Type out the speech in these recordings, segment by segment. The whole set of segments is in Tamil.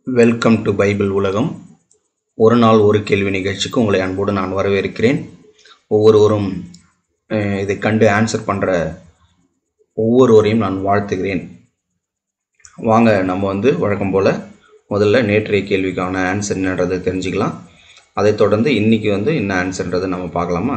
வெல்கம் டு பைபிள் உலகம் ஒரு நாள் ஒரு கேள்வி நிகழ்ச்சிக்கு உங்களை அன்போடு நான் வரவேற்கிறேன் ஒவ்வொருவரும் அஹ், இதை கண்டு ஆன்சர் பண்ணுற ஒவ்வொருவரையும் நான் வாழ்த்துகிறேன் வாங்க நம்ம வந்து வழக்கம் போல் முதல்ல நேற்றைய கேள்விக்கான ஆன்சர் என்னன்றதை தெரிஞ்சுக்கலாம் அதைத் தொடர்ந்து இன்னைக்கு வந்து என்ன ஆன்சர்ன்றதை நம்ம பார்க்கலாமா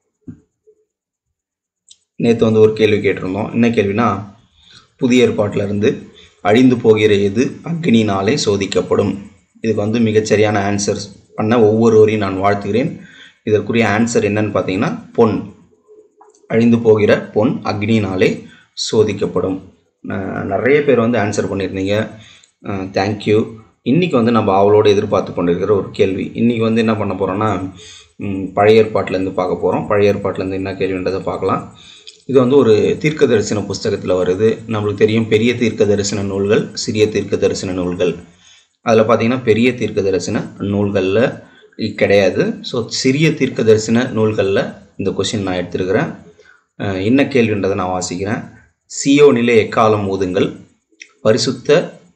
நேற்று வந்து ஒரு கேள்வி கேட்டிருந்தோம் என்ன கேள்வினா புதிய ஏற்பாட்டில் இருந்து அழிந்து போகிற எது அக்னினாலே சோதிக்கப்படும் இதுக்கு வந்து மிகச்சரியான ஆன்சர் பண்ண ஒவ்வொருவரையும் நான் வாழ்த்துகிறேன் இதற்குரிய ஆன்சர் என்னன்னு பார்த்தீங்கன்னா பொன் அழிந்து போகிற பொன் அக்னினாலே சோதிக்கப்படும் அஹ் நிறைய பேர் வந்து ஆன்சர் பண்ணியிருந்தீங்க தேங்க்யூ இன்றைக்கி வந்து நம்ம அவளோடு எதிர்பார்த்து கொண்டிருக்கிற ஒரு கேள்வி இன்றைக்கி வந்து என்ன பண்ண போகிறோன்னா பழைய ஏற்பாட்டிலேருந்து பார்க்க போகிறோம் பழைய ஏற்பாட்டிலேருந்து என்ன கேள்வின்றதை பார்க்கலாம் இது வந்து ஒரு தீர்க்க தரிசன புஸ்தகத்தில் வருது நம்மளுக்கு தெரியும் பெரிய தீர்க்க தரிசன நூல்கள் சிறிய தீர்க்க தரிசன நூல்கள் அதில் பார்த்தீங்கன்னா பெரிய தீர்க்க தரிசன நூல்களில் இ- கிடையாது ஸோ சிறிய தீர்க்க தரிசன நூல்களில் இந்த கொஷின் நான் எடுத்திருக்கிறேன் அஹ் என்ன கேள்வின்றதை நான் வாசிக்கிறேன் சியோனிலே எக்காலம் ஊதுங்கள் பரிசுத்த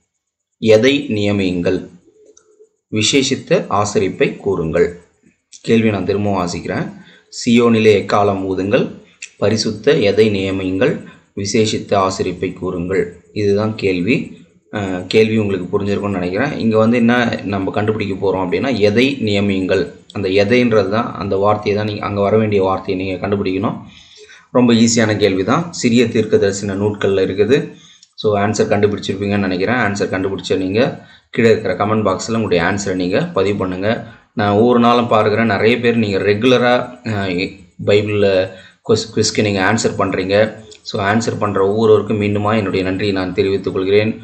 எதை நியமியுங்கள் விசேஷித்த ஆசரிப்பை கூறுங்கள் கேள்வி நான் திரும்பவும் வாசிக்கிறேன் சியோனிலே எக்காலம் ஊதுங்கள் பரிசுத்த எதை நியமியுங்கள் விசேஷித்த ஆசரிப்பை கூறுங்கள் இதுதான் கேள்வி அஹ், கேள்வி உங்களுக்கு புரிஞ்சிருக்கும்னு நினைக்கிறேன் இங்கே வந்து என்ன நம்ம கண்டுபிடிக்க போகிறோம் அப்படின்னா எதை நியமியுங்கள் அந்த எதைன்றது தான் அந்த வார்த்தையை தான் நீங்கள் அங்கே வர வேண்டிய வார்த்தையை நீங்கள் கண்டுபிடிக்கணும் ரொம்ப ஈஸியான கேள்வி தான் சிறிய தீர்க்க தரிசன நூட்களில் இருக்குது ஸோ ஆன்சர் கண்டுபிடிச்சிருப்பீங்கன்னு நினைக்கிறேன் ஆன்சர் கண்டுபிடிச்ச நீங்கள் கீழே இருக்கிற கமெண்ட் பாக்ஸில் உங்களுடைய ஆன்சரை நீங்கள் பதிவு பண்ணுங்கள் நான் ஒவ்வொரு நாளும் பார்க்குறேன் நிறைய பேர் நீங்கள் ரெகுலராக பைபிளில் கொஸ் குவிஸ்க்கு நீங்கள் ஆன்சர் பண்ணுறீங்க ஸோ ஆன்சர் பண்ணுற ஒவ்வொருவருக்கும் மீண்டுமா என்னுடைய நன்றியை நான் தெரிவித்துக் கொள்கிறேன்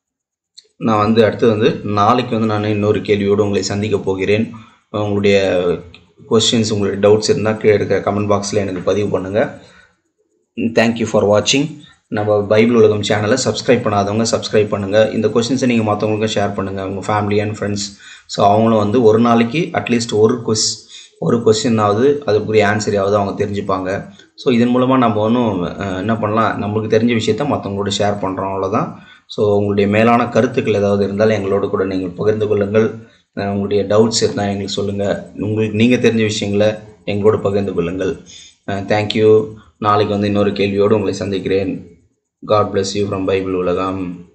நான் வந்து அடுத்து வந்து நாளைக்கு வந்து நான் இன்னொரு கேள்வியோடு உங்களை சந்திக்க போகிறேன் உங்களுடைய கொஸ்டின்ஸ் உங்களுடைய டவுட்ஸ் இருந்தால் கீழே இருக்கிற கமெண்ட் பாக்ஸில் எனக்கு பதிவு பண்ணுங்கள் தேங்க்யூ ஃபார் வாட்சிங் நம்ம பைபிள் உலகம் சேனலை சப்ஸ்கிரைப் பண்ணாதவங்க சப்ஸ்கிரைப் பண்ணுங்கள் இந்த கொஸ்டின்ஸை நீங்கள் மற்றவங்களுக்கும் ஷேர் பண்ணுங்கள் உங்கள் ஃபேமிலி அண்ட் ஃப்ரெண்ட்ஸ் ஸோ அவங்களும் வந்து ஒரு நாளைக்கு அட்லீஸ்ட் ஒரு கொஸ் ஒரு கொஸ்டின்னாவது அதுக்குரிய ஆன்சரையாவது அவங்க தெரிஞ்சுப்பாங்க ஸோ இதன் மூலமாக நம்ம ஒன்றும் என்ன பண்ணலாம் நம்மளுக்கு தெரிஞ்ச விஷயத்த மற்றவங்களோட ஷேர் பண்ணுறோம் அவ்வளோதான் ஸோ உங்களுடைய மேலான கருத்துக்கள் ஏதாவது இருந்தால் எங்களோட கூட நீங்கள் பகிர்ந்து கொள்ளுங்கள் அஹ் உங்களுடைய டவுட்ஸ் இருந்தால் எங்களுக்கு சொல்லுங்கள் உங்களுக்கு நீங்கள் தெரிஞ்ச விஷயங்களை எங்களோட பகிர்ந்து கொள்ளுங்கள் தேங்க்யூ நாளைக்கு வந்து இன்னொரு கேள்வியோடு உங்களை சந்திக்கிறேன் God bless you from Bible உலகம்